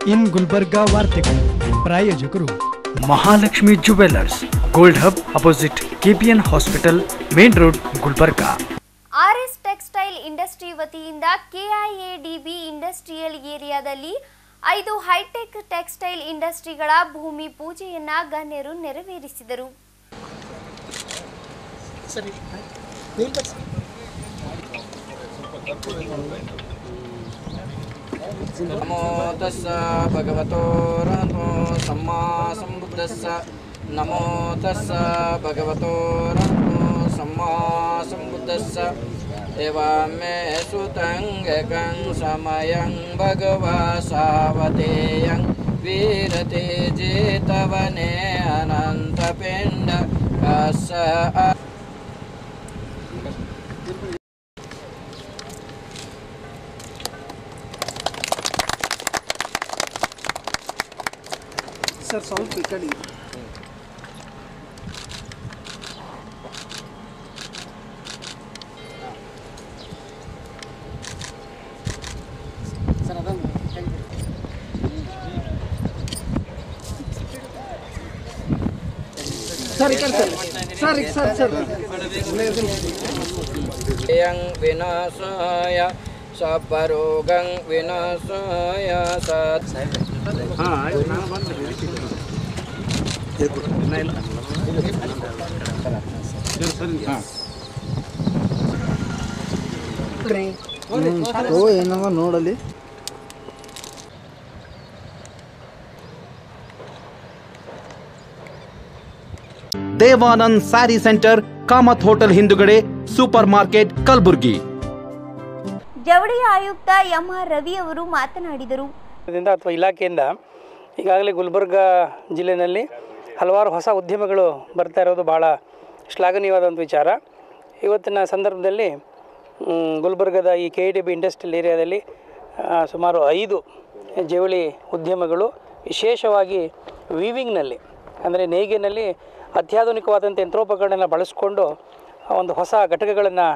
ಇನ್ ಗುಲ್ಬರ್ಗಾ ವಾರ್ತೆಗಳು ಪ್ರಾಯೋಜಕರು Mahalakshmi jewellers gold hub opposite KPN hospital main road Gulbarga RS textile industry ವತಿಯಿಂದ KIADB industrial ಏರಿಯಾದಲ್ಲಿ ಐದು ಹೈಟೆಕ್ ಟೆಕ್ಸ್ಟೈಲ್ ಇಂಡಸ್ಟ್ರಿಗಳ ಭೂಮಿ ಪೂಜೆಯನ್ನ ಗಣ್ಯರು ನೆರವೇರಿಸಿದರು ನಮೋ ತಸ್ಸ ಭಗವತೋ ರಹತೋ ಸಮ್ಮಾ ಸಂಬುದ್ಧಸ್ಸ ನಮೋ ತಸ್ಸ ಭಗವತೋ ರಹತೋ ಸಮ್ಮಾ ಸಂಬುದ್ಧಸ್ಸ ಎವಾಮೇ ಸುತಂಗಕಂ ಸಮಯಂ ಭಗವಾ ಸಾವತೇಯಂ ವೀರತೆ ಜೇತವನೆ ಅನಂತಪಿಂಡ ಅಸ್ಸ ಸರ್ ಸ್ವಲ್ಪ ಈ ಕಡೆ ಸರ್ ಅದೊಂದು ಸರ್ ಈ ಕಡೆ ಸರ್ ಸರ್ ಸರ್ ಸರ್ ಯಂ ವಿನಾಶಾಯ ಸಪರೋಗಂ ವಿನಾಶಾಯ ಸತ್ ಏನವ ನೋಡಲಿ ದೇವಾನಂದ್ ಸ್ಯಾರಿ ಸೆಂಟರ್ ಕಾಮತ್ ಹೋಟೆಲ್ ಹಿಂದುಗಡೆ ಸೂಪರ್ ಮಾರ್ಕೆಟ್ ಕಲಬುರ್ಗಿ ಜವಳಿ ಆಯುಕ್ತ ಎಂಆರ್ ರವಿ ಅವರು ಮಾತನಾಡಿದರು ದಿಂದ ಅಥವಾ ಇಲಾಖೆಯಿಂದ ಈಗಾಗಲೇ ಗುಲ್ಬರ್ಗ ಜಿಲ್ಲೆಯಲ್ಲಿ ಹಲವಾರು ಹೊಸ ಉದ್ಯಮಗಳು ಬರ್ತಾ ಇರೋದು ಭಾಳ ಶ್ಲಾಘನೀಯವಾದಂಥ ವಿಚಾರ ಇವತ್ತಿನ ಸಂದರ್ಭದಲ್ಲಿ ಮ್, ಗುಲ್ಬರ್ಗದ ಈ ಕೆ ಡಿ ಬಿ ಇಂಡಸ್ಟ್ರಿಯಲ್ ಏರಿಯಾದಲ್ಲಿ ಆ, ಸುಮಾರು ಐದು ಜವಳಿ ಉದ್ಯಮಗಳು ವಿಶೇಷವಾಗಿ ವೀವಿಂಗ್ನಲ್ಲಿ ಅಂದರೆ ನೇಯ್ಗೆನಲ್ಲಿ ಅತ್ಯಾಧುನಿಕವಾದಂಥ ಯಂತ್ರೋಪಕರಣ ಬಳಸಿಕೊಂಡು ಒಂದು ಹೊಸ ಘಟಕಗಳನ್ನು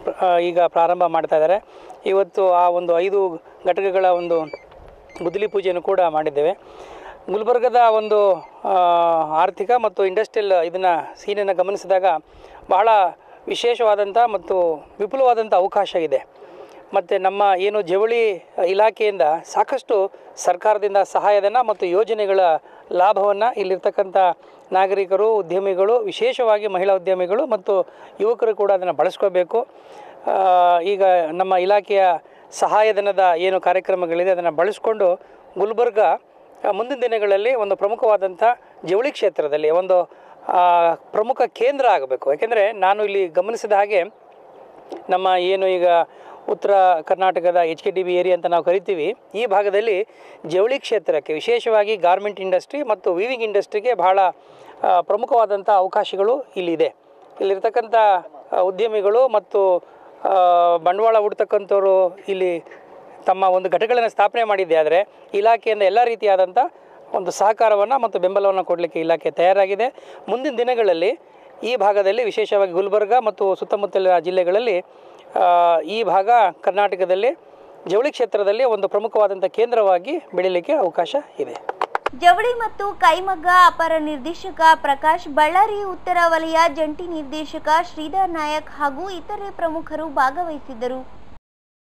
ಈಗ ಪ್ರಾರಂಭ ಮಾಡ್ತಾ ಇದ್ದಾರೆ ಇವತ್ತು ಆ ಒಂದು ಐದು ಘಟಕಗಳ ಒಂದು ಗುದ್ದಲಿ ಪೂಜೆಯನ್ನು ಕೂಡ ಮಾಡಿದ್ದೇವೆ ಗುಲ್ಬರ್ಗದ ಒಂದು ಆ, ಆರ್ಥಿಕ ಮತ್ತು ಇಂಡಸ್ಟ್ರಿಯಲ್ ಇದನ್ನು ಸೀನನ್ನು ಗಮನಿಸಿದಾಗ ಬಹಳ ವಿಶೇಷವಾದಂಥ ಮತ್ತು ವಿಪುಲವಾದಂಥ ಅವಕಾಶ ಇದೆ ಮತ್ತು ನಮ್ಮ ಏನು ಜವಳಿ ಇಲಾಖೆಯಿಂದ ಸಾಕಷ್ಟು ಸರ್ಕಾರದಿಂದ ಸಹಾಯಧನ ಮತ್ತು ಯೋಜನೆಗಳ ಲಾಭವನ್ನು ಇಲ್ಲಿರ್ತಕ್ಕಂಥ ನಾಗರಿಕರು ಉದ್ಯಮಿಗಳು ವಿಶೇಷವಾಗಿ ಮಹಿಳಾ ಉದ್ಯಮಿಗಳು ಮತ್ತು ಯುವಕರು ಕೂಡ ಅದನ್ನು ಬಳಸ್ಕೋಬೇಕು ಆ, ಈಗ ನಮ್ಮ ಇಲಾಖೆಯ ಸಹಾಯಧನದ ಏನು ಕಾರ್ಯಕ್ರಮಗಳಿದೆ ಅದನ್ನು ಬಳಸ್ಕೊಂಡು ಗುಲ್ಬರ್ಗ ಆ, ಮುಂದಿನ ದಿನಗಳಲ್ಲಿ ಒಂದು ಪ್ರಮುಖವಾದಂಥ ಜವಳಿ ಕ್ಷೇತ್ರದಲ್ಲಿ ಒಂದು ಆ, ಪ್ರಮುಖ ಕೇಂದ್ರ ಆಗಬೇಕು ಯಾಕೆಂದರೆ ನಾನು ಇಲ್ಲಿ ಗಮನಿಸಿದ ಹಾಗೆ ನಮ್ಮ ಏನು ಈಗ ಉತ್ತರ ಕರ್ನಾಟಕದ H K D B area ಅಂತ ನಾವು ಕರಿತೀವಿ ಈ ಭಾಗದಲ್ಲಿ ಜವಳಿ ಕ್ಷೇತ್ರಕ್ಕೆ ವಿಶೇಷವಾಗಿ ಗಾರ್ಮೆಂಟ್ ಇಂಡಸ್ಟ್ರಿ ಮತ್ತು ವೀವಿಂಗ್ ಇಂಡಸ್ಟ್ರಿಗೆ ಬಹಳ ಆ, ಪ್ರಮುಖವಾದಂಥ ಅವಕಾಶಗಳು ಇಲ್ಲಿದೆ ಇಲ್ಲಿರ್ತಕ್ಕಂಥ ಆ, ಉದ್ಯಮಿಗಳು ಮತ್ತು ಆ, ಬಂಡವಾಳ ಹೂಡ್ತಕ್ಕಂಥವ್ರು ಇಲ್ಲಿ ತಮ್ಮ ಒಂದು ಘಟಕಗಳನ್ನು ಸ್ಥಾಪನೆ ಮಾಡಿದ್ದೆ ಆದರೆ ಇಲಾಖೆಯಿಂದ ಎಲ್ಲ ರೀತಿಯಾದಂಥ ಒಂದು ಸಹಕಾರವನ್ನು ಮತ್ತು ಬೆಂಬಲವನ್ನು ಕೊಡಲಿಕ್ಕೆ ಇಲಾಖೆ ತಯಾರಾಗಿದೆ ಮುಂದಿನ ದಿನಗಳಲ್ಲಿ ಈ ಭಾಗದಲ್ಲಿ ವಿಶೇಷವಾಗಿ ಗುಲ್ಬರ್ಗ ಮತ್ತು ಸುತ್ತಮುತ್ತಲಿನ ಜಿಲ್ಲೆಗಳಲ್ಲಿ ಆ, ಈ ಭಾಗ ಕರ್ನಾಟಕದಲ್ಲಿ ಜವಳಿ ಕ್ಷೇತ್ರದಲ್ಲಿ ಒಂದು ಪ್ರಮುಖವಾದಂಥ ಕೇಂದ್ರವಾಗಿ ಬೆಳೀಲಿಕ್ಕೆ ಅವಕಾಶ ಇದೆ ಜವಳಿ ಮತ್ತು ಕೈಮಗ್ಗ ಅಪರ ನಿರ್ದೇಶಕ ಪ್ರಕಾಶ್ ಬಳ್ಳಾರಿ ಉತ್ತರ ವಲಯ ಜಂಟಿ ನಿರ್ದೇಶಕ ಶ್ರೀಧರ್ ನಾಯಕ್ ಹಾಗೂ ಇತರೆ ಪ್ರಮುಖರು ಭಾಗವಹಿಸಿದ್ದರು